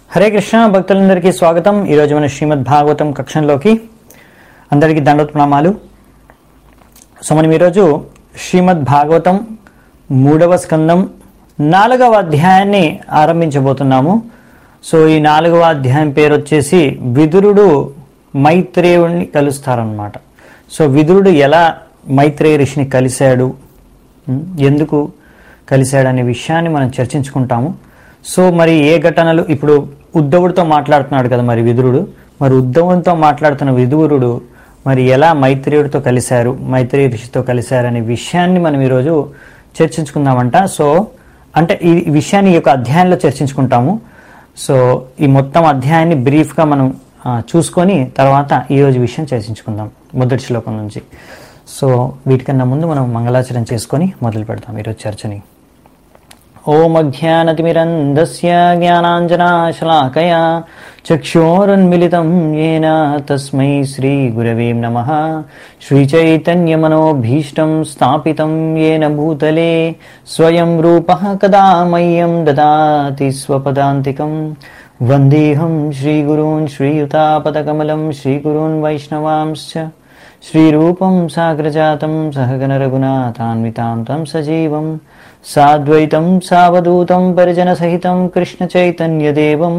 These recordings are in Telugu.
హరే కృష్ణ భక్తులందరికీ స్వాగతం ఈరోజు మన శ్రీమద్ భాగవతం కక్షంలోకి అందరికీ దండోత్ప్రణామాలు సో మనం ఈరోజు శ్రీమద్ భాగవతం మూడవ స్కందం నాలుగవ అధ్యాయాన్ని ఆరంభించబోతున్నాము సో ఈ నాలుగవ అధ్యాయం పేరు వచ్చేసి విదురుడు మైత్రేయుడిని కలుస్తారనమాట సో విదురుడు ఎలా మైత్రేయ ఋషిని కలిశాడు ఉం, ఎందుకు కలిశాడనే విషయాన్ని మనం చర్చించుకుంటాము సో మరి ఏ ఘటనలు ఇప్పుడు ఉద్ధవుడితో మాట్లాడుతున్నాడు కదా మరి విదురుడు మరి ఉద్ధవునితో మాట్లాడుతున్న విదురుడు మరి ఎలా మైత్రేయుడితో కలిశారు మైత్రేయ ఋషితో కలిశారు అనే విషయాన్ని మనం ఈరోజు చర్చించుకుందామంట సో అంటే ఈ విషయాన్ని ఈ యొక్క అధ్యాయంలో చర్చించుకుంటాము సో ఈ మొత్తం అధ్యాయాన్ని బ్రీఫ్గా మనం ఆ, చూసుకొని తర్వాత ఈరోజు విషయం చర్చించుకుందాం మొదటి శ్లోకం నుంచి సో వీటికన్నా ముందు మనం మంగళాచరణ చేసుకొని మొదలు పెడతాం ఈరోజు చర్చని ఓం అజ్ఞానతిమిరంధస్య జ్ఞానాంజనాశలాకయా చక్షోరున్మిలితం येन తస్మై శ్రీగురవే నమః శ్రీచైతన్యమనోభీష్టం స్థాపితం येन భూతలే స్వయం రూపः కదా మह्यं దదాతి స్వపదాంతికం వందేహం శ్రీగురూన్ శ్రీయుతాపదకమలం శ్రీగురూన్ వైష్ణవాంశ్చ శ్రీరూపం సాగ్రజాతం సహగణరఘునాథాన్వితాం తం సజీవం సాద్వైతం సావధూతం పరిజనసహితం కృష్ణచైతన్యదేవం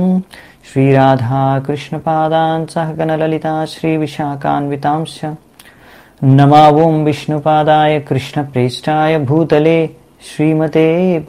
శ్రీరాధాకృష్ణపాదాన్ సహగణలలితా శ్రీవిశాఖాన్వితాంశ్చ नमा ॐ विष्णुपादाय कृष्णप्रेष्ठाय भूतले श्रीमते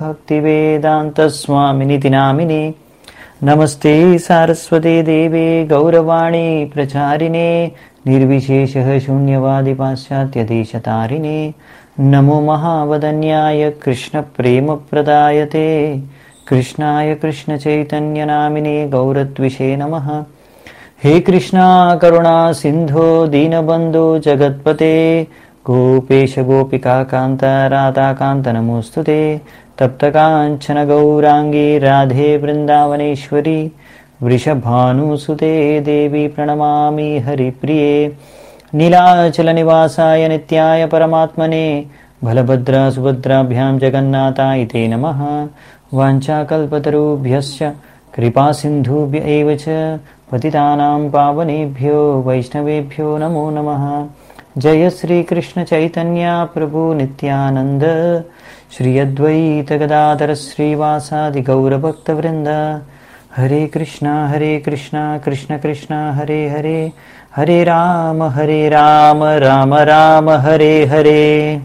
भक्तिवेदान्तस्वामिनिति नामिने नमस्ते सारस्वते देवे गौरवाणी प्रचारिणे निर्विशेषः शून्यवादि पाश्चात्यदेशतारिणे नमो महावदन्याय कृष्णप्रेमप्रदायते कृष्णाय कृष्णचैतन्यनामिने गौरत्विषे नमः हे कृष्णा करुणा सिन्धो दीनबन्धो जगत्पते गोपेश गोपिका कान्त राधाकान्त नमोऽस्तु ते तप्तकाञ्चन गौराङ्गी राधे वृन्दावनेश्वरी वृषभानुसुते देवी प्रणमामि हरिप्रिये नीलाचलनिवासाय नित्याय परमात्मने बलभद्रसुभद्राभ्यां जगन्नाथाय ते नमः वाञ्छाकल्पतरुभ्यश्च कृपासिन्धुभ्य एव च पतितानां पावनेभ्यो वैष्णवेभ्यो नमो नमः जय श्रीकृष्णचैतन्य प्रभु नित्यानन्द श्री अद्वैतगदाधर श्रीवासादिगौरभक्तवृन्द हरे कृष्णा हरे कृष्णा कृष्ण कृष्ण हरे हरे हरे राम हरे राम राम राम हरे हरे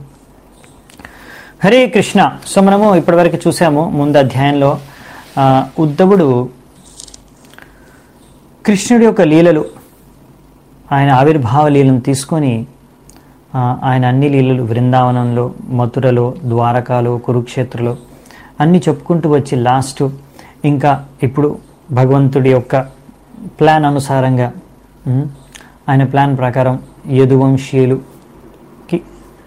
హరే కృష్ణ సో మనము ఇప్పటివరకు చూసాము ముందు అధ్యాయంలో ఆ, ఉద్ధవుడు కృష్ణుడి యొక్క లీలలు ఆయన ఆవిర్భావ లీలను తీసుకొని ఆ, ఆయన అన్ని లీలలు బృందావనంలో మథురలో ద్వారకాలో కురుక్షేత్రలో అన్ని చెప్పుకుంటూ వచ్చి లాస్ట్ ఇంకా ఇప్పుడు భగవంతుడి యొక్క ప్లాన్ అనుసారంగా ఉమ్, ఆయన ప్లాన్ ప్రకారం యదువంశీయులుకి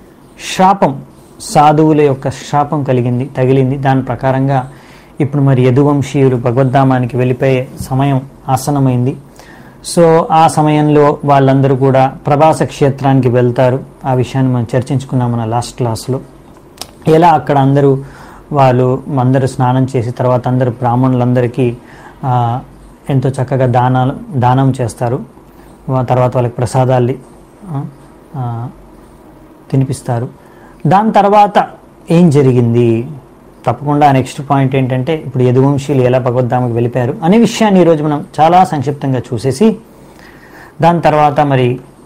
శాపం సాధువుల యొక్క శాపం కలిగింది తగిలింది దాని ప్రకారంగా ఇప్పుడు మరి యదువంశీయులు భగవద్ధామానికి వెళ్ళిపోయే సమయం ఆసనమైంది సో ఆ సమయంలో వాళ్ళందరూ కూడా ప్రభాస క్షేత్రానికి వెళ్తారు ఆ విషయాన్ని మనం చర్చించుకున్నాం మన లాస్ట్ క్లాస్లో ఎలా అక్కడ అందరూ వాళ్ళు అందరూ స్నానం చేసి తర్వాత అందరూ బ్రాహ్మణులందరికీ ఆ, ఎంతో చక్కగా దానాలు దానం చేస్తారు వా- తర్వాత వాళ్ళకి ప్రసాదాలు ఆ, ఆ, తినిపిస్తారు దాని తర్వాత ఏం జరిగింది తప్పకుండా నెక్స్ట్ పాయింట్ ఏంటంటే ఇప్పుడు యదువంశీయులు ఎలా భగవద్ధామకి వెళ్ళిపోయారు అనే విషయాన్ని ఈరోజు మనం చాలా సంక్షిప్తంగా చూసేసి దాని తర్వాత మరి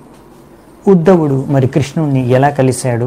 ఉద్ధవుడు మరి కృష్ణుడిని ఎలా కలిశాడు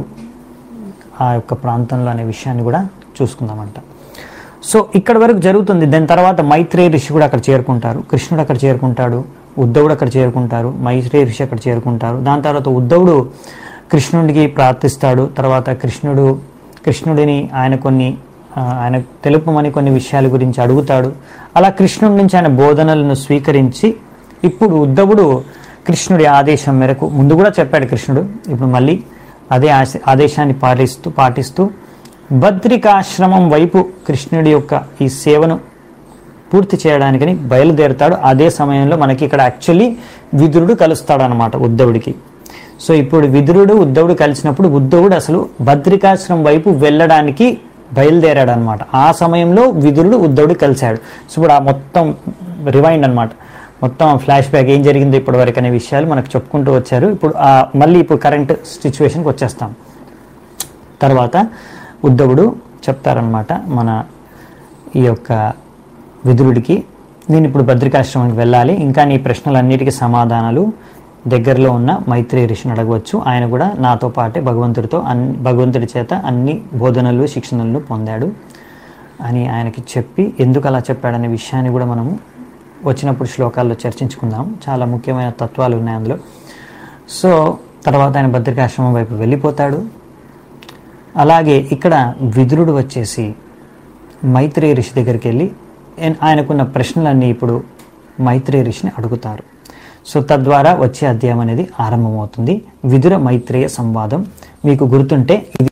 ఆ యొక్క ప్రాంతంలో అనే విషయాన్ని కూడా చూసుకుందామంట సో ఇక్కడ వరకు జరుగుతుంది దాని తర్వాత మైత్రేయ ఋషి కూడా అక్కడ చేరుకుంటారు కృష్ణుడు అక్కడ చేరుకుంటాడు ఉద్ధవుడు అక్కడ చేరుకుంటారు మైత్రేయ ఋషి అక్కడ చేరుకుంటారు దాని తర్వాత ఉద్ధవుడు కృష్ణుడికి ప్రార్థిస్తాడు తర్వాత కృష్ణుడు కృష్ణుడిని ఆయన కొన్ని ఆ, ఆయన తెలుపమని కొన్ని విషయాల గురించి అడుగుతాడు అలా కృష్ణుడి నుంచి ఆయన బోధనలను స్వీకరించి ఇప్పుడు ఉద్ధవుడు కృష్ణుడి ఆదేశం మేరకు ముందు కూడా చెప్పాడు కృష్ణుడు ఇప్పుడు మళ్ళీ అదే ఆశ- ఆదేశాన్ని పాటిస్తూ పాటిస్తూ బద్రికాశ్రమం వైపు కృష్ణుడి యొక్క ఈ సేవను పూర్తి చేయడానికని బయలుదేరుతాడు అదే సమయంలో మనకి ఇక్కడ యాక్చువల్లీ విదురుడు కలుస్తాడు అనమాట ఉద్ధవుడికి సో ఇప్పుడు విదురుడు ఉద్ధవుడు కలిసినప్పుడు ఉద్ధవుడు అసలు బద్రికాశ్రమం వైపు వెళ్ళడానికి బయలుదేరాడు అనమాట ఆ సమయంలో విదురుడు ఉద్ధవుడు కలిశాడు సో ఇప్పుడు ఆ మొత్తం రివైండ్ అన్నమాట మొత్తం ఫ్లాష్ బ్యాక్ ఏం జరిగిందో ఇప్పటి వరకు అనే విషయాలు మనకు చెప్పుకుంటూ వచ్చారు ఇప్పుడు ఆ మళ్ళీ ఇప్పుడు కరెంట్ సిచ్యువేషన్కి వచ్చేస్తాం తర్వాత ఉద్ధవుడు చెప్తారనమాట మన ఈ యొక్క విదురుడికి నేను ఇప్పుడు బద్రికాశ్రమానికి వెళ్ళాలి ఇంకా నీ ప్రశ్నలన్నిటికీ సమాధానాలు దగ్గరలో ఉన్న మైత్రి ఋషిని అడగవచ్చు ఆయన కూడా నాతో పాటే భగవంతుడితో అన్ భగవంతుడి చేత అన్ని బోధనలు శిక్షణలు పొందాడు అని ఆయనకి చెప్పి ఎందుకు అలా చెప్పాడనే విషయాన్ని కూడా మనము వచ్చినప్పుడు శ్లోకాల్లో చర్చించుకుందాం చాలా ముఖ్యమైన తత్వాలు ఉన్నాయి అందులో సో తర్వాత ఆయన బద్రికాశ్రమం వైపు వెళ్ళిపోతాడు అలాగే ఇక్కడ విదురుడు వచ్చేసి మైత్రేయ ఋషి దగ్గరికి వెళ్ళి ఎన్- ఆయనకున్న ప్రశ్నలన్నీ ఇప్పుడు మైత్రేయ ఋషిని అడుగుతారు సో తద్వారా వచ్చే అధ్యాయం అనేది ఆరంభమవుతుంది విదుర మైత్రేయ సంవాదం మీకు గుర్తుంటే ఇది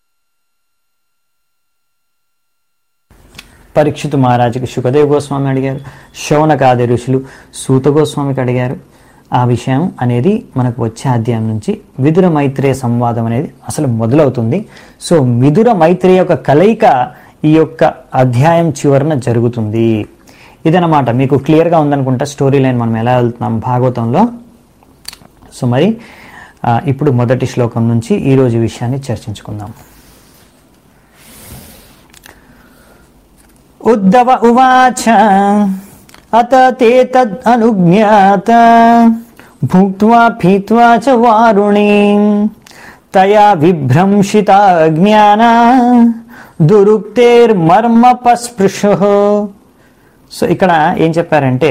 పరీక్షితు మహారాజుకి శుకదేవ్ గోస్వామి అడిగారు శౌనకాది ఋషులు సూత గోస్వామికి అడిగారు ఆ విషయం అనేది మనకు వచ్చే అధ్యాయం నుంచి విదుర మైత్రేయ సంవాదం అనేది అసలు మొదలవుతుంది సో విదుర మైత్రేయ యొక్క కలయిక ఈ యొక్క అధ్యాయం చివరన జరుగుతుంది ఇదనమాట మీకు క్లియర్గా ఉందనుకుంటా స్టోరీ లైన్ మనం ఎలా వెళ్తున్నాం భాగవతంలో సో మరి ఆ, ఇప్పుడు మొదటి శ్లోకం నుంచి ఈరోజు విషయాన్ని చర్చించుకుందాం ఉద్ధవ ఉవాచ అత తే తద్ అనుజ్ఞాత భుక్త్వా పీత్వా చ వారుణీం తయా విభ్రంశిత జ్ఞాన దురుక్తేర్మర్మపస్పృశ సో ఇక్కడ ఏం చెప్పారంటే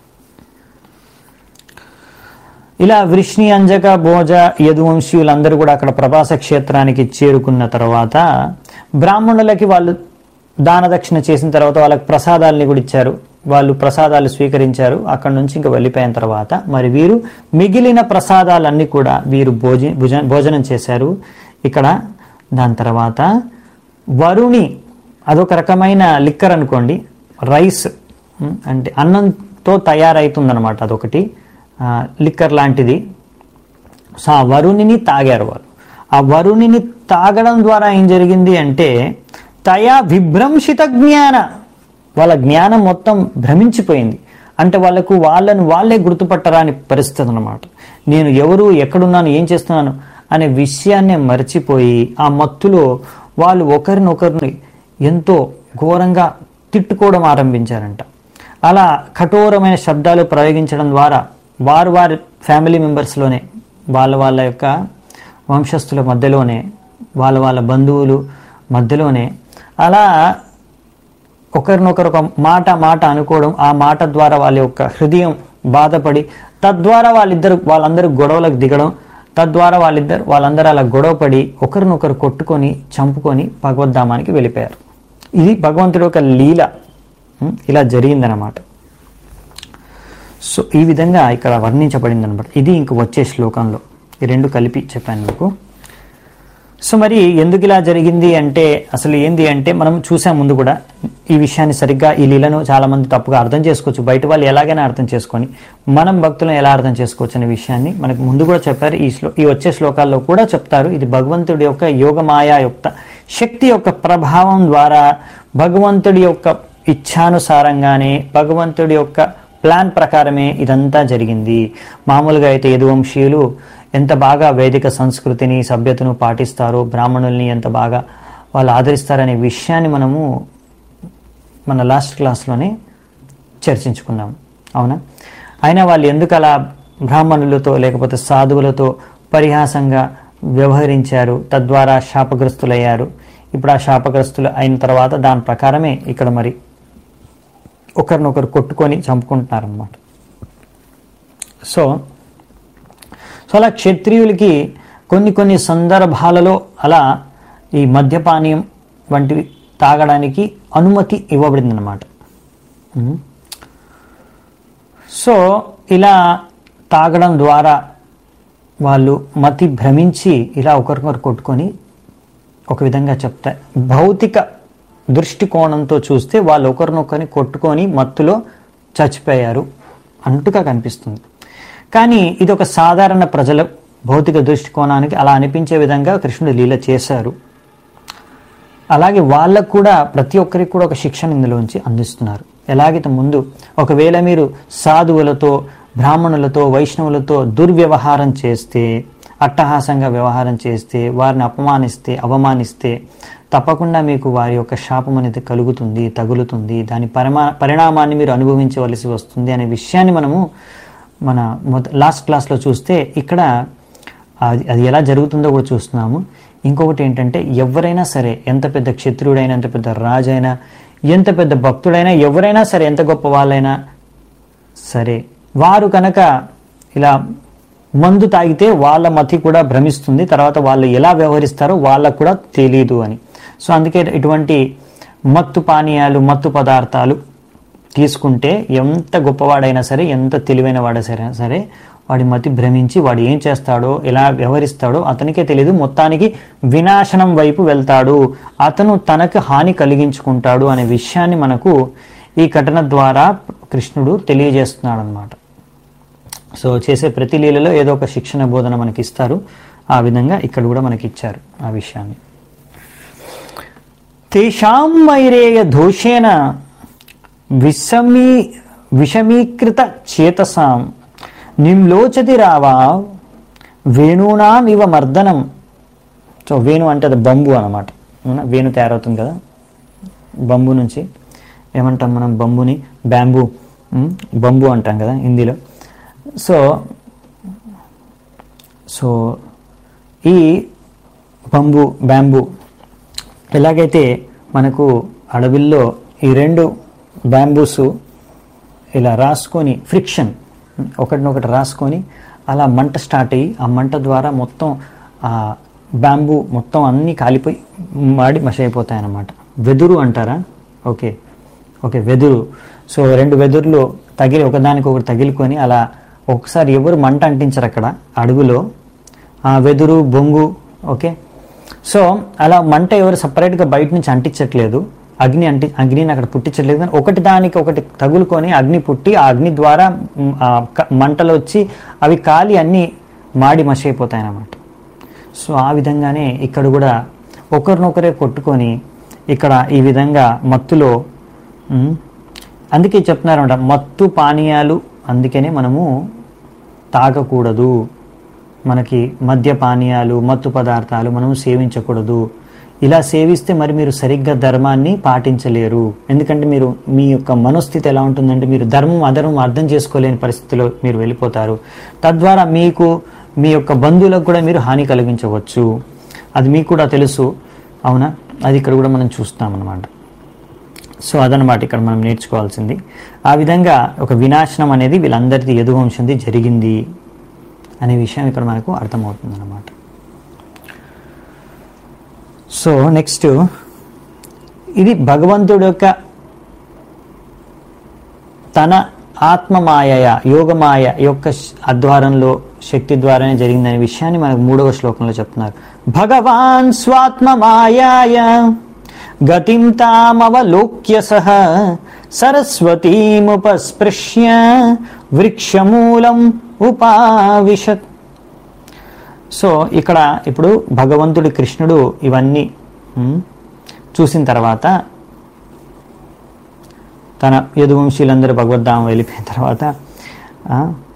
ఇలా వృష్ణి అంజక భోజ యదువంశీయులందరూ కూడా అక్కడ ప్రభాస క్షేత్రానికి చేరుకున్న తర్వాత బ్రాహ్మణులకి వాళ్ళు దాన దక్షిణ చేసిన తర్వాత వాళ్ళకి ప్రసాదాలని కూడా ఇచ్చారు వాళ్ళు ప్రసాదాలు స్వీకరించారు అక్కడ నుంచి ఇంకా వెళ్ళిపోయిన తర్వాత మరి వీరు మిగిలిన ప్రసాదాలన్నీ కూడా వీరు భోజ భుజ- భోజనం చేశారు ఇక్కడ దాని తర్వాత వరుణి అదొక రకమైన లిక్కర్ అనుకోండి రైస్ ఉమ్, అంటే అన్నంతో తయారైతుందన్నమాట అదొకటి ఆ, లిక్కర్ లాంటిది సో ఆ వరుణిని తాగారు వాళ్ళు ఆ వరుణిని తాగడం ద్వారా ఏం జరిగింది అంటే తయా విభ్రంశిత జ్ఞాన వాళ్ళ జ్ఞానం మొత్తం భ్రమించిపోయింది అంటే వాళ్ళకు వాళ్ళను వాళ్ళే గుర్తుపట్టరాని పరిస్థితి అన్నమాట నేను ఎవరు ఎక్కడున్నాను ఏం చేస్తున్నాను అనే విషయాన్నే మర్చిపోయి ఆ మత్తులో వాళ్ళు ఒకరినొకరిని ఎంతో ఘోరంగా తిట్టుకోవడం ఆరంభించారంట అలా కఠోరమైన శబ్దాలు ప్రయోగించడం ద్వారా వారు వారి ఫ్యామిలీ మెంబర్స్లోనే వాళ్ళ వాళ్ళ యొక్క వంశస్థుల మధ్యలోనే వాళ్ళ వాళ్ళ బంధువులు మధ్యలోనే అలా ఒకరినొకరు ఒక మాట మాట అనుకోవడం ఆ మాట ద్వారా వాళ్ళ యొక్క హృదయం బాధపడి తద్వారా వాళ్ళిద్దరు వాళ్ళందరూ గొడవలకు దిగడం తద్వారా వాళ్ళిద్దరు వాళ్ళందరూ అలా గొడవపడి ఒకరినొకరు కొట్టుకొని చంపుకొని భగవద్ధామానికి వెళ్ళిపోయారు ఇది భగవంతుడి యొక్క లీల ఉం, ఇలా జరిగిందనమాట సో ఈ విధంగా ఇక్కడ వర్ణించబడింది అనమాట ఇది ఇంక వచ్చే శ్లోకంలో ఈ రెండు కలిపి చెప్పాను మీకు సో మరి ఎందుకు ఇలా జరిగింది అంటే అసలు ఏంది అంటే మనం చూసాం ముందు కూడా ఈ విషయాన్ని సరిగ్గా ఈ లీలను చాలా మంది తప్పుగా అర్థం చేసుకోవచ్చు బయట వాళ్ళు ఎలాగైనా అర్థం చేసుకొని మనం భక్తులను ఎలా అర్థం చేసుకోవచ్చు అనే విషయాన్ని మనకు ముందు కూడా చెప్పారు ఈ శ్లో ఈ వచ్చే శ్లోకాల్లో కూడా చెప్తారు ఇది భగవంతుడి యొక్క యోగమాయా యొక్క శక్తి యొక్క ప్రభావం ద్వారా భగవంతుడి యొక్క ఇచ్ఛానుసారంగానే భగవంతుడి యొక్క ప్లాన్ ప్రకారమే ఇదంతా జరిగింది మామూలుగా అయితే యదువంశీయులు ఎంత బాగా వేదిక సంస్కృతిని సభ్యతను పాటిస్తారో బ్రాహ్మణుల్ని ఎంత బాగా వాళ్ళు ఆదరిస్తారనే విషయాన్ని మనము మన లాస్ట్ క్లాస్లోనే చర్చించుకున్నాం అవునా అయినా వాళ్ళు ఎందుకు అలా బ్రాహ్మణులతో లేకపోతే సాధువులతో పరిహాసంగా వ్యవహరించారు తద్వారా శాపగ్రస్తులయ్యారు ఇప్పుడు ఆ శాపగ్రస్తులు అయిన తర్వాత దాని ప్రకారమే ఇక్కడ మరి ఒకరినొకరు కొట్టుకొని చంపుకుంటున్నారనమాట సో సో అలా క్షత్రియులకి కొన్ని కొన్ని సందర్భాలలో అలా ఈ మద్యపానీయం వంటివి తాగడానికి అనుమతి ఇవ్వబడింది అనమాట సో ఇలా తాగడం ద్వారా వాళ్ళు మతి భ్రమించి ఇలా ఒకరికొకరు కొట్టుకొని ఒక విధంగా చెప్తా భౌతిక దృష్టికోణంతో చూస్తే వాళ్ళు ఒకరినొకరిని కొట్టుకొని మత్తులో చచ్చిపోయారు అంటుగా కనిపిస్తుంది కానీ ఇది ఒక సాధారణ ప్రజల భౌతిక దృష్టికోణానికి అలా అనిపించే విధంగా కృష్ణుడు లీల చేశారు అలాగే వాళ్ళకు కూడా ప్రతి ఒక్కరికి కూడా ఒక శిక్షణ ఇందులోంచి అందిస్తున్నారు ఎలాగైతే ముందు ఒకవేళ మీరు సాధువులతో బ్రాహ్మణులతో వైష్ణవులతో దుర్వ్యవహారం చేస్తే అట్టహాసంగా వ్యవహారం చేస్తే వారిని అపమానిస్తే అవమానిస్తే తప్పకుండా మీకు వారి యొక్క శాపం అనేది కలుగుతుంది తగులుతుంది దాని పరిమా పరిణామాన్ని మీరు అనుభవించవలసి వస్తుంది అనే విషయాన్ని మనము మన మొద లాస్ట్ క్లాస్లో చూస్తే ఇక్కడ అది అది ఎలా జరుగుతుందో కూడా చూస్తున్నాము ఇంకొకటి ఏంటంటే ఎవరైనా సరే ఎంత పెద్ద క్షత్రియుడైనా ఎంత పెద్ద రాజైనా ఎంత పెద్ద భక్తుడైనా ఎవరైనా సరే ఎంత గొప్ప వాళ్ళైనా సరే వారు కనుక ఇలా మందు తాగితే వాళ్ళ మతి కూడా భ్రమిస్తుంది తర్వాత వాళ్ళు ఎలా వ్యవహరిస్తారో వాళ్ళకు కూడా తెలీదు అని సో అందుకే ఇటువంటి మత్తు పానీయాలు మత్తు పదార్థాలు తీసుకుంటే ఎంత గొప్పవాడైనా సరే ఎంత తెలివైన వాడైనా సరే వాడి మతి భ్రమించి వాడు ఏం చేస్తాడో ఎలా వ్యవహరిస్తాడో అతనికే తెలియదు మొత్తానికి వినాశనం వైపు వెళ్తాడు అతను తనకు హాని కలిగించుకుంటాడు అనే విషయాన్ని మనకు ఈ ఘటన ద్వారా కృష్ణుడు తెలియజేస్తున్నాడు అనమాట సో చేసే ప్రతి లీలలో ఏదో ఒక శిక్షణ బోధన మనకి ఇస్తారు ఆ విధంగా ఇక్కడ కూడా మనకి ఇచ్చారు ఆ విషయాన్ని తేషాం వైరేయ దోషేన విషమీ విషమీకృత చేతసాం నిమ్లోచతి రావా వేణూనాం ఇవ మర్దనం సో వేణు అంటే అది బంబు అనమాట అవునా? వేణు తయారవుతుంది కదా బంబు నుంచి ఏమంటాం మనం బంబుని బ్యాంబూ ఉమ్, బంబు అంటాం కదా హిందీలో సో సో ఈ బంబు బ్యాంబూ ఎలాగైతే మనకు అడవిల్లో ఈ రెండు బ్యాంబూస్ ఇలా రాసుకొని ఫ్రిక్షన్ ఒకటినొకటి రాసుకొని అలా మంట స్టార్ట్ అయ్యి ఆ మంట ద్వారా మొత్తం ఆ బ్యాంబూ మొత్తం అన్నీ కాలిపోయి మాడి మష అయిపోతాయి అన్నమాట వెదురు అంటారా ఓకే ఓకే వెదురు సో రెండు వెదురులు తగిలి ఒకదానికి ఒకటి తగిలికొని అలా ఒకసారి ఎవరు మంట అంటించరు అక్కడ అడుగులో ఆ వెదురు బొంగు ఓకే సో అలా మంట ఎవరు సపరేట్గా బయట నుంచి అంటించట్లేదు అగ్ని అంటి అగ్నిని అక్కడ పుట్టించట్లేదు కానీ ఒకటి దానికి ఒకటి తగులుకొని అగ్ని పుట్టి ఆ అగ్ని ద్వారా మ్, ఆ క- మంటలు వచ్చి అవి కాలి అన్నీ మాడి మసి అయిపోతాయి అన్నమాట సో ఆ విధంగానే ఇక్కడ కూడా ఒకరినొకరే కొట్టుకొని ఇక్కడ ఈ విధంగా మత్తులో ఉమ్, అందుకే చెప్తున్నారన్నమాట మత్తు పానీయాలు అందుకనే మనము తాగకూడదు మనకి మద్య పానీయాలు మత్తు పదార్థాలు మనం సేవించకూడదు ఇలా సేవిస్తే మరి మీరు సరిగ్గా ధర్మాన్ని పాటించలేరు ఎందుకంటే మీరు మీ యొక్క మనోస్థితి ఎలా ఉంటుందంటే మీరు ధర్మం అధర్మం అర్థం చేసుకోలేని పరిస్థితిలో మీరు వెళ్ళిపోతారు తద్వారా మీకు మీ యొక్క బంధువులకు కూడా మీరు హాని కలిగించవచ్చు అది మీకు కూడా తెలుసు అవునా అది ఇక్కడ కూడా మనం చూస్తాం అన్నమాట సో అదనమాట ఇక్కడ మనం నేర్చుకోవాల్సింది ఆ విధంగా ఒక వినాశనం అనేది వీళ్ళందరిది యదువంశంది జరిగింది అనే విషయం ఇక్కడ మనకు అర్థమవుతుంది అన్నమాట సో నెక్స్ట్ ఇది భగవంతుడు యొక్క తన ఆత్మమాయ యోగమాయ యొక్క శ్- ఆధ్వారంలో శక్తి ద్వారానే జరిగిందనే విషయాన్ని మనకు మూడవ శ్లోకంలో చెప్తున్నారు భగవాన్ స్వాత్మమాయాయ గతిం తామవలోక్య సహ సరస్వతీముపస్పృశ్య వృక్షమూలం ఉపావిశత్ సో ఇక్కడ ఇప్పుడు భగవంతుడి కృష్ణుడు ఇవన్నీ ఉమ్, చూసిన తర్వాత తన యదువంశీలందరూ భగవద్ధామం వెళ్ళిపోయిన తర్వాత ఆ,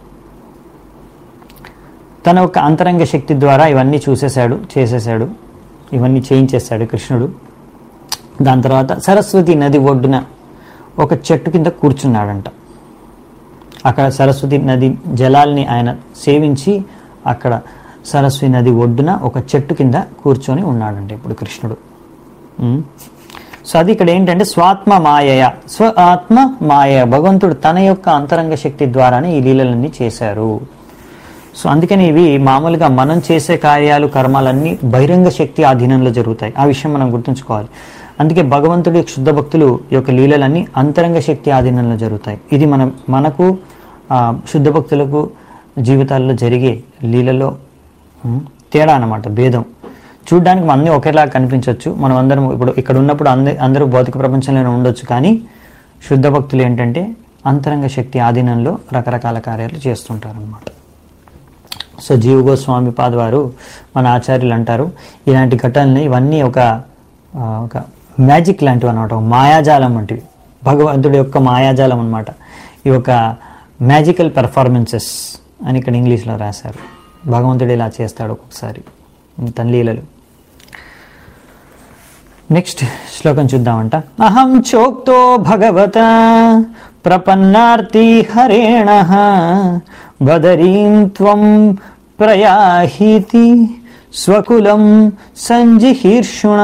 తన యొక్క అంతరంగ శక్తి ద్వారా ఇవన్నీ చూసేశాడు చేసేశాడు ఇవన్నీ చేయించేశాడు కృష్ణుడు దాని తర్వాత సరస్వతి నది ఒడ్డున ఒక చెట్టు కింద కూర్చున్నాడంట అక్కడ సరస్వతి నది జలాల్ని ఆయన సేవించి అక్కడ సరస్వతి నది ఒడ్డున ఒక చెట్టు కింద కూర్చొని ఉన్నాడంట ఇప్పుడు కృష్ణుడు ఉమ్. సో అది ఇక్కడ ఏంటంటే స్వాత్మ మాయయ స్వ ఆత్మ మాయ భగవంతుడు తన యొక్క అంతరంగ శక్తి ద్వారానే ఈ లీలలన్నీ చేశారు సో అందుకని ఇవి మామూలుగా మనం చేసే కార్యాలు కర్మాలన్నీ బహిరంగ శక్తి ఆధీనంలో జరుగుతాయి ఆ విషయం మనం గుర్తుంచుకోవాలి అందుకే భగవంతుడి శుద్ధ భక్తులు యొక్క లీలలన్నీ అంతరంగ శక్తి ఆధీనంలో జరుగుతాయి ఇది మనం మనకు ఆ, శుద్ధ భక్తులకు జీవితాల్లో జరిగే లీలలో ఉమ్, తేడా అన్నమాట భేదం చూడ్డానికి అన్నీ ఒకేలా కనిపించవచ్చు మనం అందరం ఇప్పుడు ఇక్కడ ఉన్నప్పుడు అంద అందరూ భౌతిక ప్రపంచంలోనే ఉండొచ్చు కానీ శుద్ధ భక్తులు ఏంటంటే అంతరంగ శక్తి ఆధీనంలో రకరకాల కార్యాలు చేస్తుంటారు అనమాట సో జీవ గోస్వామి పాద వారు మన ఆచార్యులు అంటారు ఇలాంటి ఘటనల్ని ఇవన్నీ ఒక ఆ, ఒక మ్యాజిక్ లాంటివి అనమాట ఒక మాయాజాలం వంటివి భగవంతుడి యొక్క మాయాజాలం అన్నమాట ఈ యొక్క మ్యాజికల్ పెర్ఫార్మెన్సెస్ అని ఇక్కడ ఇంగ్లీష్లో రాశారు భగవంతుడు ఇలా చేస్తాడు ఒక్కొక్కసారి తన లీలలు నెక్స్ట్ శ్లోకం చూద్దామంట అహం చోక్తో భగవత ప్రపన్నార్తి హరేణ బదరీం త్వం ప్రయాహీతి స్వకులం సంజిహీర్షుణ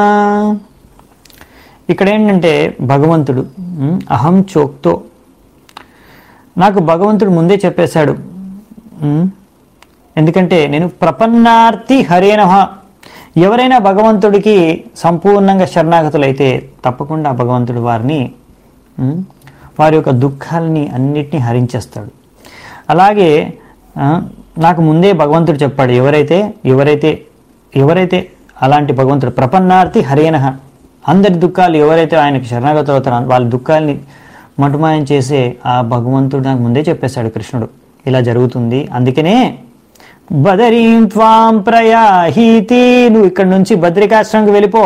ఇక్కడ ఏంటంటే భగవంతుడు ఉమ్, అహం చోక్తో నాకు భగవంతుడు ముందే చెప్పేశాడు ఉమ్, ఎందుకంటే నేను ప్రపన్నార్తి హరేనహ ఎవరైనా భగవంతుడికి సంపూర్ణంగా శరణాగతులైతే తప్పకుండా భగవంతుడు వారిని ఉమ్, వారి యొక్క దుఃఖాలని అన్నిటినీ హరించేస్తాడు అలాగే ఆ, నాకు ముందే భగవంతుడు చెప్పాడు ఎవరైతే ఎవరైతే ఎవరైతే అలాంటి భగవంతుడు ప్రపన్నార్తి హరేనహ అందరి దుఃఖాలు ఎవరైతే ఆయనకి శరణాగతులు అవుతారో వాళ్ళ దుఃఖాలని మటుమాయం చేసే ఆ భగవంతుడు నాకు ముందే చెప్పేశాడు కృష్ణుడు ఇలా జరుగుతుంది అందుకనే బదరీం త్వాం ప్రయాహీతి నువ్వు ఇక్కడ నుంచి బద్రికాశ్రమంకి వెళ్ళిపో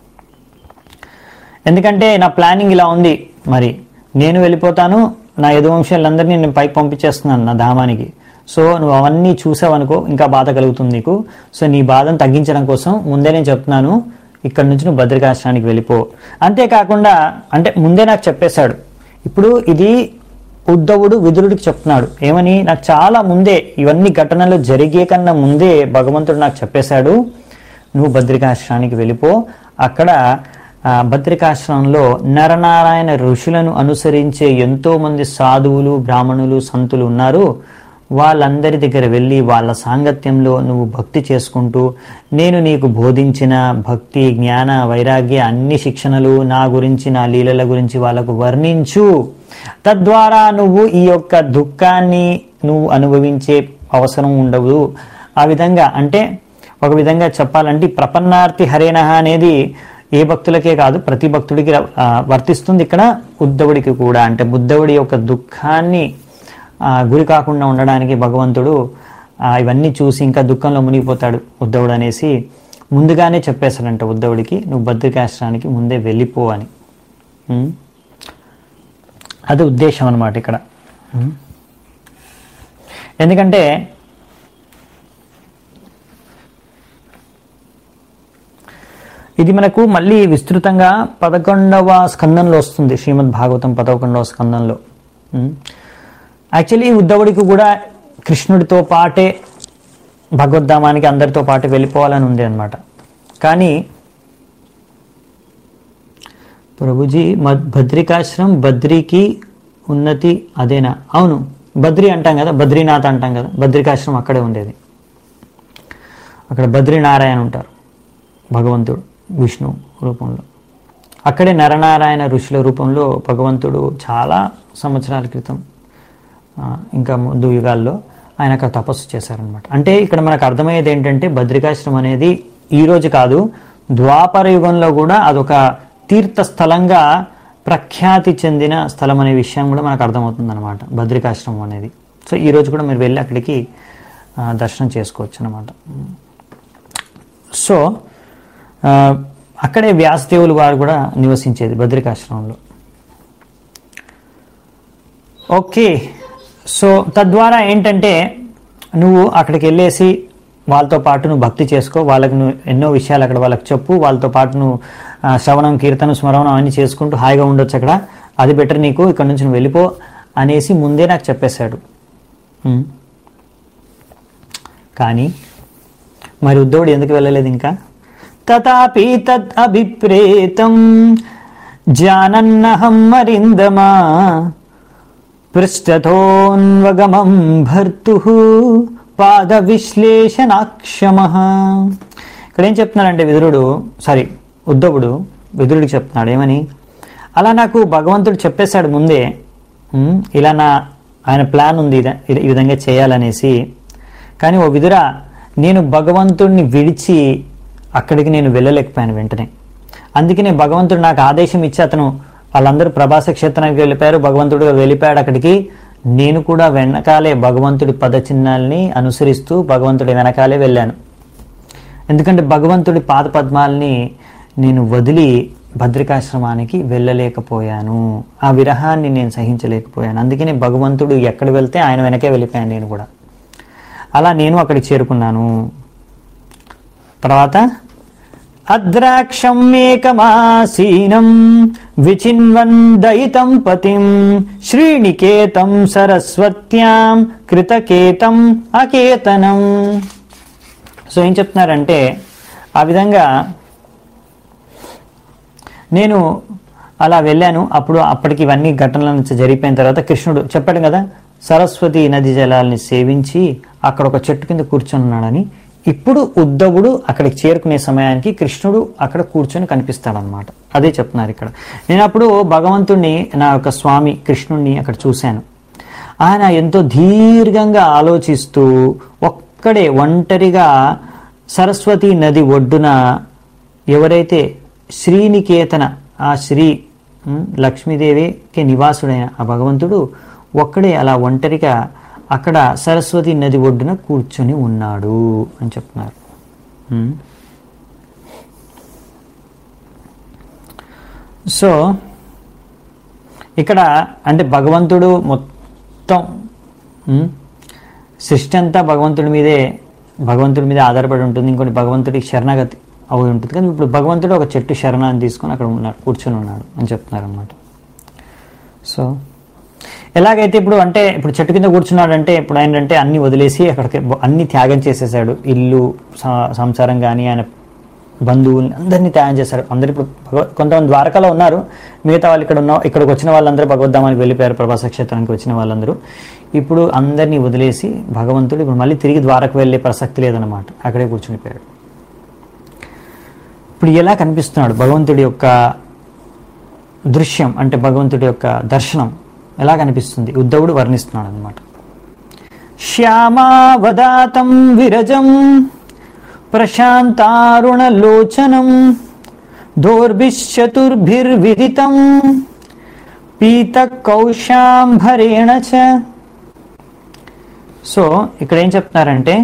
ఎందుకంటే నా ప్లానింగ్ ఇలా ఉంది మరి నేను వెళ్ళిపోతాను నా యదువంశాలందరినీ నేను పైకి పంపించేస్తున్నాను నా ధామానికి సో నువ్వు అవన్నీ చూసావనుకో ఇంకా బాధ కలుగుతుంది నీకు సో నీ బాధను తగ్గించడం కోసం ముందే నేను చెప్తున్నాను ఇక్కడ నుంచి నువ్వు భద్రికాశ్రమానికి వెళ్ళిపో అంతేకాకుండా అంటే ముందే నాకు చెప్పేశాడు ఇప్పుడు ఇది ఉద్ధవుడు విదురుడికి చెప్తున్నాడు ఏమని నాకు చాలా ముందే ఇవన్నీ ఘటనలు జరిగే కన్నా ముందే భగవంతుడు నాకు చెప్పేశాడు నువ్వు బద్రికాశ్రమానికి వెళ్ళిపో అక్కడ ఆ, బద్రికాశ్రమంలో నరనారాయణ ఋషులను అనుసరించే ఎంతో మంది సాధువులు బ్రాహ్మణులు సంతులు ఉన్నారు వాళ్ళందరి దగ్గర వెళ్ళి వాళ్ళ సాంగత్యంలో నువ్వు భక్తి చేసుకుంటూ నేను నీకు బోధించిన భక్తి జ్ఞాన వైరాగ్య అన్ని శిక్షణలు నా గురించి నా లీలల గురించి వాళ్ళకు వర్ణించు తద్వారా నువ్వు ఈ యొక్క దుఃఖాన్ని నువ్వు అనుభవించే అవసరం ఉండదు ఆ విధంగా అంటే ఒక విధంగా చెప్పాలంటే ఈ ప్రపన్నార్తి హరేనహ అనేది ఏ భక్తులకే కాదు ప్రతి భక్తుడికి ఆ, వర్తిస్తుంది ఇక్కడ ఉద్ధవుడికి కూడా అంటే బుద్ధవుడి యొక్క దుఃఖాన్ని ఆ, గురి కాకుండా ఉండడానికి భగవంతుడు ఆ, ఇవన్నీ చూసి ఇంకా దుఃఖంలో మునిగిపోతాడు ఉద్ధవుడు అనేసి ముందుగానే చెప్పేశాడంట ఉద్ధవుడికి నువ్వు బద్రికాశ్రానికి ముందే వెళ్ళిపో అని ఉం? అది ఉద్దేశం అనమాట ఇక్కడ ఉం? ఎందుకంటే ఇది మనకు మళ్ళీ విస్తృతంగా పదకొండవ స్కందంలో వస్తుంది శ్రీమద్ భాగవతం పదకొండవ స్కందంలో ఉం? యాక్చువల్లీ ఉద్ధవుడికి కూడా కృష్ణుడితో పాటే భగవద్ధామానికి అందరితో పాటు వెళ్ళిపోవాలని ఉంది అనమాట కానీ ప్రభుజీ మద్- బద్రికాశ్రమం బద్రికి ఉన్నతి అదేనా అవును బద్రి అంటాం కదా బద్రీనాథ్ అంటాం కదా బద్రికాశ్రమం అక్కడే ఉండేది అక్కడ బద్రీనారాయణ ఉంటారు భగవంతుడు విష్ణు రూపంలో అక్కడే నరనారాయణ ఋషుల రూపంలో భగవంతుడు చాలా సంవత్సరాల క్రితం ఆ, ఇంకా ముందు యుగాల్లో ఆయన అక్కడ తపస్సు చేశారనమాట అంటే ఇక్కడ మనకు అర్థమయ్యేది ఏంటంటే బద్రికాశ్రమం అనేది ఈ రోజు కాదు ద్వాపర యుగంలో కూడా అదొక తీర్థ స్థలంగా ప్రఖ్యాతి చెందిన స్థలం అనే విషయం కూడా మనకు అర్థమవుతుంది అనమాట బద్రికాశ్రమం అనేది సో ఈ రోజు కూడా మీరు వెళ్ళి అక్కడికి ఆ, దర్శనం చేసుకోవచ్చు అనమాట సో ఆ, అక్కడే వ్యాసదేవులు వారు కూడా నివసించేది బద్రికాశ్రమంలో ఓకే సో తద్వారా ఏంటంటే నువ్వు అక్కడికి వెళ్ళేసి వాళ్ళతో పాటు నువ్వు భక్తి చేసుకో వాళ్ళకి నువ్వు ఎన్నో విషయాలు అక్కడ వాళ్ళకి చెప్పు వాళ్ళతో పాటు నువ్వు ఆ, శ్రవణం కీర్తనం స్మరణం అన్నీ చేసుకుంటూ హాయిగా ఉండొచ్చు అక్కడ అది బెటర్ నీకు ఇక్కడ నుంచి నువ్వు వెళ్ళిపో అనేసి ముందే నాకు చెప్పేశాడు ఉం. కానీ మరి ఉద్ధవుడు ఎందుకు వెళ్ళలేదు ఇంకా తథాపి తద్ అభిప్రేతం జానన్నహం మరిందమా పృష్ఠతోన్వగమం భర్తు పాద విశ్లేషణాక్షమ ఇక్కడ ఏం చెప్తున్నాడంటే విదురుడు సారీ ఉద్ధవుడు విదురుడికి చెప్తున్నాడు ఏమని అలా నాకు భగవంతుడు చెప్పేశాడు ముందే ఉమ్, ఇలా నా ఆయన ప్లాన్ ఉంది ఇద- ఈ విధంగా చేయాలనేసి కానీ ఓ విదురా నేను భగవంతుడిని విడిచి అక్కడికి నేను వెళ్ళలేకపోయాను వెంటనే అందుకనే భగవంతుడు నాకు ఆదేశం ఇచ్చి అతను వాళ్ళందరూ ప్రభాస క్షేత్రానికి వెళ్ళిపోయారు భగవంతుడు వెళ్ళిపోయాడు అక్కడికి నేను కూడా వెనకాలే భగవంతుడి పదచిహ్నాల్ని అనుసరిస్తూ భగవంతుడి వెనకాలే వెళ్ళాను ఎందుకంటే భగవంతుడి పాద పద్మాల్ని నేను వదిలి భద్రికాశ్రమానికి వెళ్ళలేకపోయాను ఆ విరహాన్ని నేను సహించలేకపోయాను అందుకనే భగవంతుడు ఎక్కడ వెళ్తే ఆయన వెనకే వెళ్ళిపోయాను నేను కూడా అలా నేను అక్కడికి చేరుకున్నాను తర్వాత అద్రాక్షం ఏకమాసీనం విచిన్వన్ దయితం పతిం శ్రీనికేతం సరస్వత్యాం కృతకేతం అకేతనం సో ఏం చెప్తున్నారంటే ఆ విధంగా నేను అలా వెళ్ళాను అప్పుడు అప్పటికి ఇవన్నీ ఘటనల నుంచి జరిగిపోయిన తర్వాత కృష్ణుడు చెప్పాడు కదా సరస్వతి నది జలాల్ని సేవించి అక్కడ ఒక చెట్టు కింద కూర్చొని ఉన్నాడని ఇప్పుడు ఉద్ధవుడు అక్కడికి చేరుకునే సమయానికి కృష్ణుడు అక్కడ కూర్చొని కనిపిస్తాడనమాట అదే చెప్తున్నారు ఇక్కడ నేను అప్పుడు భగవంతుణ్ణి నా యొక్క స్వామి కృష్ణుణ్ణి అక్కడ చూశాను ఆయన ఎంతో దీర్ఘంగా ఆలోచిస్తూ ఒక్కడే ఒంటరిగా సరస్వతి నది ఒడ్డున ఎవరైతే శ్రీనికేతన ఆ శ్రీ ఉమ్, లక్ష్మీదేవికి నివాసుడైన ఆ భగవంతుడు ఒక్కడే అలా ఒంటరిగా అక్కడ సరస్వతి నది ఒడ్డున కూర్చొని ఉన్నాడు అని చెప్తున్నారు ఉమ్. సో ఇక్కడ అంటే భగవంతుడు మొత్తం ఉమ్, సృష్టి అంతా భగవంతుడి మీదే భగవంతుడి మీద ఆధారపడి ఉంటుంది ఇంకోటి భగవంతుడికి శరణాగతి అవి ఉంటుంది కానీ ఇప్పుడు భగవంతుడు ఒక చెట్టు శరణాన్ని తీసుకొని అక్కడ ఉన్నాడు కూర్చొని ఉన్నాడు అని చెప్తున్నారు అనమాట సో ఎలాగైతే ఇప్పుడు అంటే ఇప్పుడు చెట్టు కింద కూర్చున్నాడు అంటే ఇప్పుడు ఆయన అంటే అన్ని వదిలేసి అక్కడికి అన్ని త్యాగం చేసేసాడు ఇల్లు స- సంసారం కానీ ఆయన బంధువుల్ని అందరినీ త్యాగం చేశారు అందరు ఇప్పుడు భగవ- కొంతమంది ద్వారకాలో ఉన్నారు మిగతా వాళ్ళు ఇక్కడ ఉన్న ఇక్కడికి వచ్చిన వాళ్ళందరూ భగవద్ధామానికి వెళ్ళిపోయారు ప్రభాస క్షేత్రానికి వచ్చిన వాళ్ళందరూ ఇప్పుడు అందరినీ వదిలేసి భగవంతుడు ఇప్పుడు మళ్ళీ తిరిగి ద్వారకు వెళ్ళే ప్రసక్తి లేదన్నమాట అక్కడే కూర్చునిపోయాడు ఇప్పుడు ఎలా కనిపిస్తున్నాడు భగవంతుడి యొక్క దృశ్యం అంటే భగవంతుడి యొక్క దర్శనం ఎలా కనిపిస్తుంది ఉద్ధవుడు వర్ణిస్తున్నాడు అనమాట శ్యామావదాతం విరజం ప్రశాంతారుణలోచనం దోర్భిశ్చతుర్భిర్విదితం పీత కౌశాంభరేణ చ సో ఇక్కడ ఏం చెప్తున్నారంటే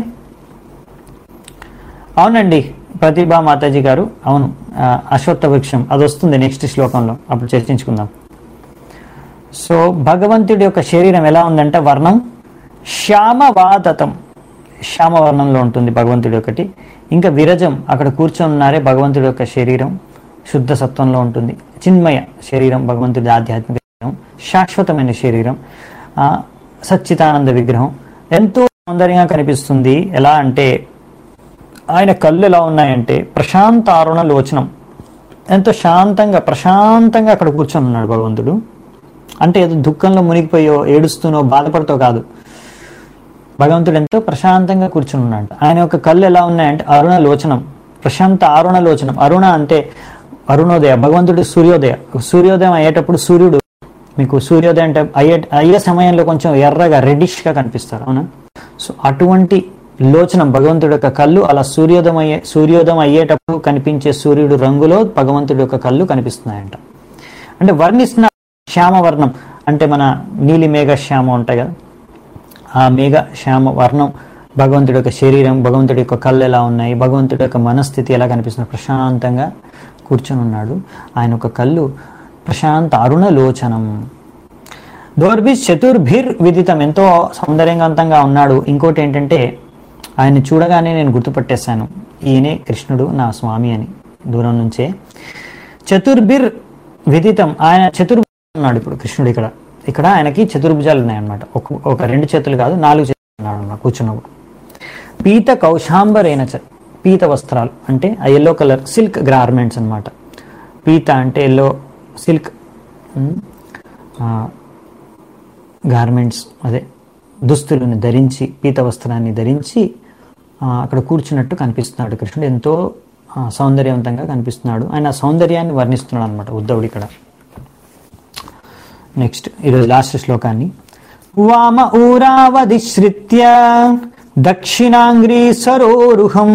అవునండి ప్రతిభా మాతాజీ గారు అవును ఆ, అశ్వత్థ వృక్షం అది వస్తుంది నెక్స్ట్ శ్లోకంలో అప్పుడు చర్చించుకుందాం సో భగవంతుడి యొక్క శరీరం ఎలా ఉందంటే వర్ణం శ్యామవాదతం శ్యామ వర్ణంలో ఉంటుంది భగవంతుడి ఒకటి ఇంకా విరజం అక్కడ కూర్చొని ఉన్నారే భగవంతుడి యొక్క శరీరం శుద్ధ సత్వంలో ఉంటుంది చిన్మయ శరీరం భగవంతుడి ఆధ్యాత్మిక శరీరం శాశ్వతమైన శరీరం ఆ, సచ్చిదానంద విగ్రహం ఎంతో సౌందర్యంగా కనిపిస్తుంది ఎలా అంటే ఆయన కళ్ళు ఎలా ఉన్నాయంటే ప్రశాంత అరుణ లోచనం ఎంతో శాంతంగా ప్రశాంతంగా అక్కడ కూర్చొని ఉన్నాడు భగవంతుడు అంటే ఏదో దుఃఖంలో మునిగిపోయో ఏడుస్తూనో బాధపడుతూ కాదు భగవంతుడు ఎంతో ప్రశాంతంగా కూర్చుని ఉన్నాడు ఆయన యొక్క కళ్ళు ఎలా ఉన్నాయంటే అరుణ లోచనం ప్రశాంత అరుణ లోచనం అరుణ అంటే అరుణోదయ భగవంతుడు సూర్యోదయ సూర్యోదయం అయ్యేటప్పుడు సూర్యుడు మీకు సూర్యోదయం అంటే అయ్యే అయ్యే సమయంలో కొంచెం ఎర్రగా రెడ్డిష్గా కనిపిస్తారు అవునా సో అటువంటి లోచనం భగవంతుడి యొక్క కళ్ళు అలా సూర్యోదయం అయ్యే సూర్యోదయం అయ్యేటప్పుడు కనిపించే సూర్యుడు రంగులో భగవంతుడి యొక్క కళ్ళు కనిపిస్తున్నాయంట అంటే వర్ణిస్తున్న శ్యామవర్ణం అంటే మన నీలి మేఘ శ్యామ ఉంటాయి కదా ఆ మేఘ శ్యామ వర్ణం భగవంతుడి యొక్క శరీరం భగవంతుడి యొక్క కళ్ళు ఎలా ఉన్నాయి భగవంతుడి యొక్క మనస్థితి ఎలా కనిపిస్తుంది ప్రశాంతంగా కూర్చొని ఉన్నాడు ఆయన యొక్క కళ్ళు ప్రశాంత అరుణ లోచనం దోర్భి చతుర్భిర్ విదితం ఎంతో సౌందర్యవంతంగా ఉన్నాడు ఇంకోటి ఏంటంటే ఆయన చూడగానే నేను గుర్తుపట్టేశాను ఈయనే కృష్ణుడు నా స్వామి అని దూరం నుంచే చతుర్భిర్ విదితం ఆయన చతుర్భుజం ఉన్నాడు ఇప్పుడు కృష్ణుడు ఇక్కడ ఇక్కడ ఆయనకి చతుర్భుజాలు ఉన్నాయన్నమాట ఒక ఒక రెండు చేతులు కాదు నాలుగు చేతులు ఉన్నాడు అన్నమాట కూర్చున్నప్పుడు పీత కౌశాంబరేణ చ పీత వస్త్రాలు అంటే ఆ ఎల్లో కలర్ సిల్క్ గార్మెంట్స్ అన్నమాట పీత అంటే ఎల్లో సిల్క్ గార్మెంట్స్ అదే దుస్తులను ధరించి పీత వస్త్రాన్ని ధరించి ఆ, అక్కడ కూర్చున్నట్టు కనిపిస్తున్నాడు కృష్ణుడు ఎంతో ఆ, సౌందర్యవంతంగా కనిపిస్తున్నాడు ఆయన ఆ సౌందర్యాన్ని వర్ణిస్తున్నాడు అనమాట ఉద్ధవుడు ఇక్కడ నెక్స్ట్ ఈరోజు లాస్ట్ శ్లోకాన్ని వామ ఊరావధిశ్రిత్య దక్షిణాంగ్రీ సరోరుహం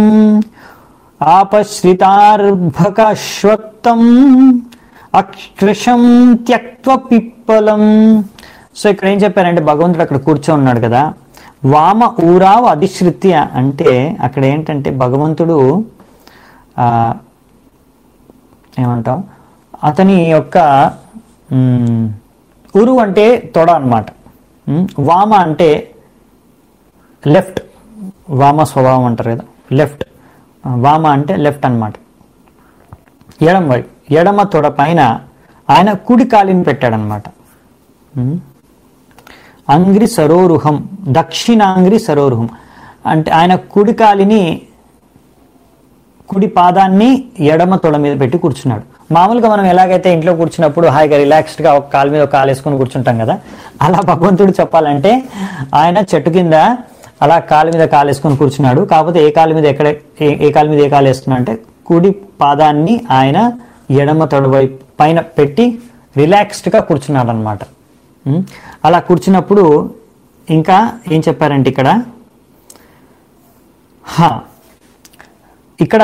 ఆపశ్రితార్భకాశ్వక్తం అక్షృషం త్యక్వ పిప్పలం సో ఇక్కడ ఏం చెప్పారంటే భగవంతుడు అక్కడ కూర్చొని ఉన్నాడు కదా వామ ఊరావ అధిశ్రిత్య అంటే అక్కడ ఏంటంటే భగవంతుడు ఆ, ఏమంటాం అతని యొక్క మ్, ఉరు అంటే తొడ అనమాట వామ అంటే లెఫ్ట్ వామ స్వభావం అంటారు కదా లెఫ్ట్ వామ అంటే లెఫ్ట్ అన్నమాట ఎడమ వైపు ఎడమ తొడ పైన ఆయన కుడి కాలిని పెట్టాడనమాట ఉమ్. అంగ్రి సరోరుహం దక్షిణాంగ్రి సరోరుహం అంటే ఆయన కుడి కాలిని కుడి పాదాన్ని ఎడమ తొడ మీద పెట్టి కూర్చున్నాడు మామూలుగా మనం ఎలాగైతే ఇంట్లో కూర్చున్నప్పుడు హాయిగా రిలాక్స్డ్ గా ఒక కాలు మీద ఒక కాలు వేసుకొని కూర్చుంటాం కదా అలా భగవంతుడు చెప్పాలంటే ఆయన చెట్టు కింద అలా కాలు మీద కాలు వేసుకొని కూర్చున్నాడు కాకపోతే ఏ కాలు మీద ఎక్కడ ఏ- ఏ కాలు మీద ఏ కాలు వేస్తున్నా అంటే కుడి పాదాన్ని ఆయన ఎడమ తొడ వైపు పైన పెట్టి రిలాక్స్డ్ గా కూర్చున్నాడు అనమాట అలా కూర్చున్నప్పుడు ఇంకా ఏం చెప్పారంటే ఇక్కడ హా ఇక్కడ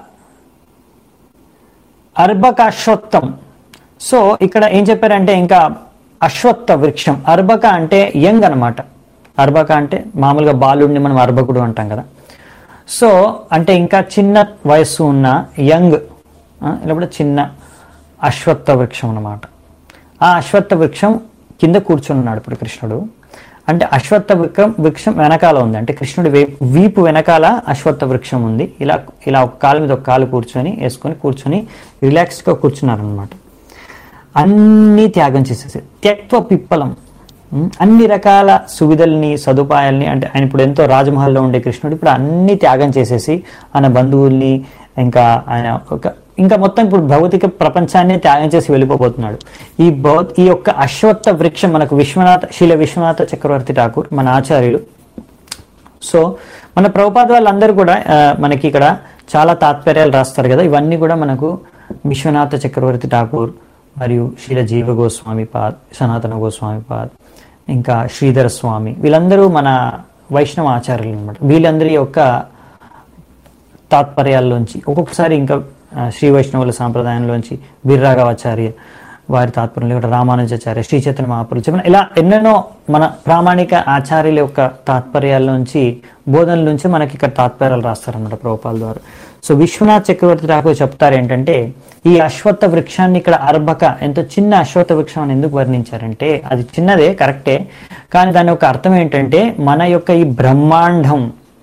అర్బక అశ్వత్థం సో ఇక్కడ ఏం చెప్పారంటే ఇంకా అశ్వత్థ వృక్షం అర్బక అంటే యంగ్ అనమాట అర్బక అంటే మామూలుగా బాలుడిని మనం అర్బకుడు అంటాం కదా సో అంటే ఇంకా చిన్న వయస్సు ఉన్న యంగ్ లేకపోతే చిన్న అశ్వత్థ వృక్షం అన్నమాట ఆ అశ్వత్థ వృక్షం కింద కూర్చున్నాడు ఇప్పుడు కృష్ణుడు అంటే అశ్వత్థ వృక్షం వృక్షం వెనకాల ఉంది అంటే కృష్ణుడి వే- వీపు వెనకాల అశ్వత్థ వృక్షం ఉంది ఇలా ఇలా ఒక కాలు మీద ఒక కాలు కూర్చొని వేసుకొని కూర్చొని రిలాక్స్డ్గా కూర్చున్నారు అనమాట అన్ని త్యాగం చేసేసి త్యక్వ పిప్పలం ఉమ్, అన్ని రకాల సువిధల్ని సదుపాయాల్ని అంటే ఆయన ఇప్పుడు ఎంతో రాజమహల్లో ఉండే కృష్ణుడు ఇప్పుడు అన్ని త్యాగం చేసేసి ఆయన బంధువుల్ని ఇంకా ఆయన ఒక ఇంకా మొత్తం ఇప్పుడు భౌతిక ప్రపంచాన్ని త్యాగం చేసి వెళ్ళిపోబోతున్నాడు ఈ భౌ ఈ యొక్క అశ్వత్థ వృక్షం మనకు విశ్వనాథ శీల విశ్వనాథ చక్రవర్తి ఠాకూర్ మన ఆచార్యులు సో మన ప్రభుపాద వాళ్ళందరూ కూడా ఆ, మనకి ఇక్కడ చాలా తాత్పర్యాలు రాస్తారు కదా ఇవన్నీ కూడా మనకు విశ్వనాథ చక్రవర్తి ఠాకూర్ మరియు శ్రీల జీవ గోస్వామి పాద్ సనాతన గోస్వామి పాద్ ఇంకా శ్రీధర స్వామి వీళ్ళందరూ మన వైష్ణవ ఆచార్యులు అనమాట వీళ్ళందరి యొక్క తాత్పర్యాల్లోంచి ఒక్కొక్కసారి ఇంకా ఆ, శ్రీ వైష్ణవుల సాంప్రదాయంలోంచి వీర్రాఘవాచార్య వారి తాత్పర్యం లేకపోతే రామానుజాచార్య శ్రీ చైతన్య మహాపురులు చెప్పిన ఇలా ఎన్నెన్నో మన ప్రామాణిక ఆచార్యుల యొక్క తాత్పర్యాల్లోంచి బోధనల నుంచి మనకి ఇక్కడ తాత్పర్యాలు రాస్తారన్నమాట ప్రభుపాల ద్వారా సో విశ్వనాథ్ చక్రవర్తి ఠాకూర్ చెప్తారు ఏంటంటే ఈ అశ్వత్థ వృక్షాన్ని ఇక్కడ అర్భక ఎంతో చిన్న అశ్వత్థ వృక్షం అని ఎందుకు వర్ణించారంటే అది చిన్నదే కరెక్టే కానీ దాని యొక్క అర్థం ఏంటంటే మన యొక్క ఈ బ్రహ్మాండం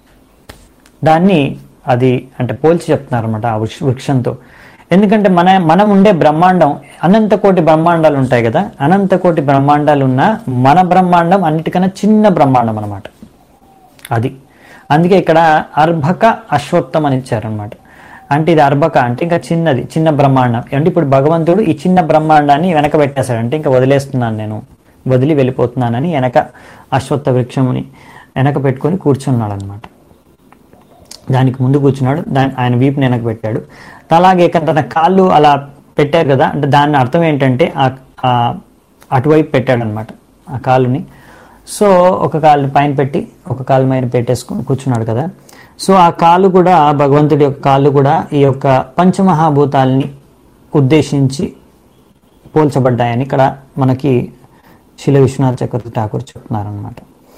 దాన్ని అది అంటే పోల్చి చెప్తున్నారు అనమాట ఆ వృక్ష- వృక్షంతో ఎందుకంటే మన మనం ఉండే బ్రహ్మాండం అనంత కోటి బ్రహ్మాండాలు ఉంటాయి కదా అనంత కోటి బ్రహ్మాండాలు ఉన్న మన బ్రహ్మాండం అన్నిటికన్నా చిన్న బ్రహ్మాండం అనమాట అది అందుకే ఇక్కడ అర్భక అశ్వత్థం అని ఇచ్చారనమాట అంటే ఇది అర్భక అంటే ఇంకా చిన్నది చిన్న బ్రహ్మాండం అంటే ఇప్పుడు భగవంతుడు ఈ చిన్న బ్రహ్మాండాన్ని వెనక పెట్టేశాడు అంటే ఇంకా వదిలేస్తున్నాను నేను వదిలి వెళ్ళిపోతున్నానని వెనక అశ్వత్థ వృక్షముని వెనక పెట్టుకొని కూర్చున్నాడు అనమాట దానికి ముందు కూర్చున్నాడు దాని ఆయన వీపుని వెనక పెట్టాడు అలాగే ఇక తన కాళ్ళు అలా పెట్టారు కదా అంటే దాని అర్థం ఏంటంటే ఆ- ఆ అటువైపు పెట్టాడు అనమాట ఆ కాలుని సో ఒక కాలుని పైన పెట్టి ఒక కాలు పైన పెట్టేసుకొని కూర్చున్నాడు కదా సో ఆ కాలు కూడా భగవంతుడి యొక్క కాళ్ళు కూడా ఈ యొక్క పంచమహాభూతాల్ని ఉద్దేశించి పోల్చబడ్డాయని ఇక్కడ మనకి శిల విశ్వనాథ్ చక్రవర్తి ఠాకూర్ చెప్తున్నారనమాట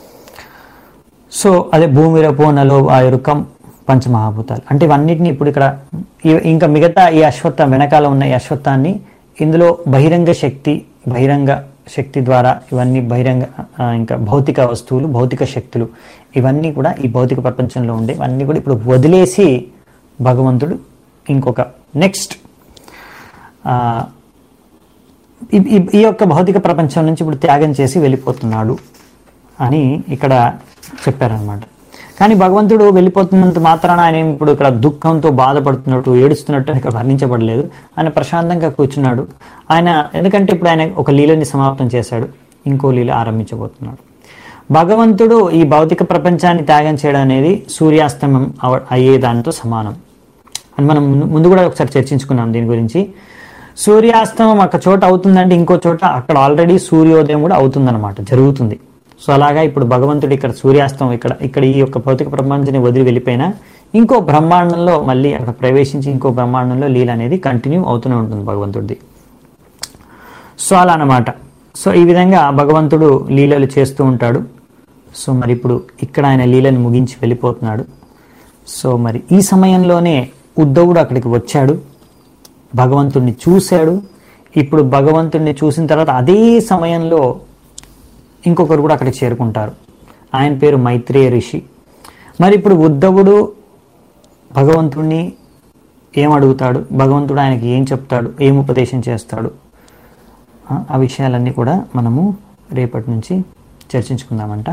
సో అదే భూమి రపో నలో ఆయురుకం పంచమహాభూతాలు అంటే ఇవన్నిటిని ఇప్పుడు ఇక్కడ ఈ- ఇంకా మిగతా ఈ అశ్వత్థం వెనకాల ఉన్న ఈ అశ్వత్థాన్ని ఇందులో బహిరంగ శక్తి బహిరంగ శక్తి ద్వారా ఇవన్నీ బహిరంగ ఆ, ఇంకా భౌతిక వస్తువులు భౌతిక శక్తులు ఇవన్నీ కూడా ఈ భౌతిక ప్రపంచంలో ఉండే ఇవన్నీ కూడా ఇప్పుడు వదిలేసి భగవంతుడు ఇంకొక నెక్స్ట్ ఈ- ఈ- ఈ యొక్క భౌతిక ప్రపంచం నుంచి ఇప్పుడు త్యాగం చేసి వెళ్ళిపోతున్నాడు అని ఇక్కడ చెప్పారనమాట కానీ భగవంతుడు వెళ్ళిపోతున్నంత మాత్రాన ఆయన ఏం ఇప్పుడు ఇక్కడ దుఃఖంతో బాధపడుతున్నట్టు ఏడుస్తున్నట్టు ఇక్కడ వర్ణించబడలేదు ఆయన ప్రశాంతంగా కూర్చున్నాడు ఆయన ఎందుకంటే ఇప్పుడు ఆయన ఒక లీలని సమాప్తం చేశాడు ఇంకో లీల ఆరంభించబోతున్నాడు భగవంతుడు ఈ భౌతిక ప్రపంచాన్ని త్యాగం చేయడం అనేది సూర్యాస్తమం అవ- అయ్యే దానితో సమానం అని మనం ముందు- ముందు కూడా ఒకసారి చర్చించుకున్నాం దీని గురించి సూర్యాస్తమం ఒక చోట అవుతుందంటే ఇంకో చోట అక్కడ ఆల్రెడీ సూర్యోదయం కూడా అవుతుందన్నమాట జరుగుతుంది సో అలాగా ఇప్పుడు భగవంతుడు ఇక్కడ సూర్యాస్తం ఇక్కడ ఇక్కడ ఈ యొక్క భౌతిక ప్రపంచాన్ని వదిలి వెళ్ళిపోయినా ఇంకో బ్రహ్మాండంలో మళ్ళీ అక్కడ ప్రవేశించి ఇంకో బ్రహ్మాండంలో లీల అనేది కంటిన్యూ అవుతూనే ఉంటుంది భగవంతుడిది సో అలా అన్నమాట సో ఈ విధంగా భగవంతుడు లీలలు చేస్తూ ఉంటాడు సో మరి ఇప్పుడు ఇక్కడ ఆయన లీలని ముగించి వెళ్ళిపోతున్నాడు సో మరి ఈ సమయంలోనే ఉద్ధవుడు అక్కడికి వచ్చాడు భగవంతుడిని చూశాడు ఇప్పుడు భగవంతుడిని చూసిన తర్వాత అదే సమయంలో ఇంకొకరు కూడా అక్కడికి చేరుకుంటారు ఆయన పేరు మైత్రేయ ఋషి మరి ఇప్పుడు ఉద్ధవుడు భగవంతుడిని ఏం అడుగుతాడు భగవంతుడు ఆయనకి ఏం చెప్తాడు ఏం ఉపదేశం చేస్తాడు ఆ, ఆ విషయాలన్నీ కూడా మనము రేపటి నుంచి చర్చించుకుందామంట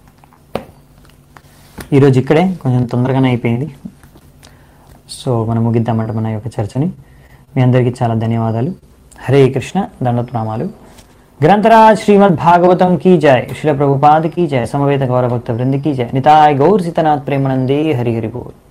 ఈరోజు ఇక్కడే కొంచెం తొందరగానే అయిపోయింది సో మనం ముగిద్దామంట మన యొక్క చర్చని మీ అందరికీ చాలా ధన్యవాదాలు హరే కృష్ణ దండప్రామాలు గ్రంథరాజ్ శ్రీమద్ భాగవతం కీ జయ శిల ప్రభుపాద కీ జయ సమవేత గౌరభక్త వృంది కీ జయ నితాయ్ గౌర్ సీతనాథ్ ప్రేమనందే హరి హరి బోల్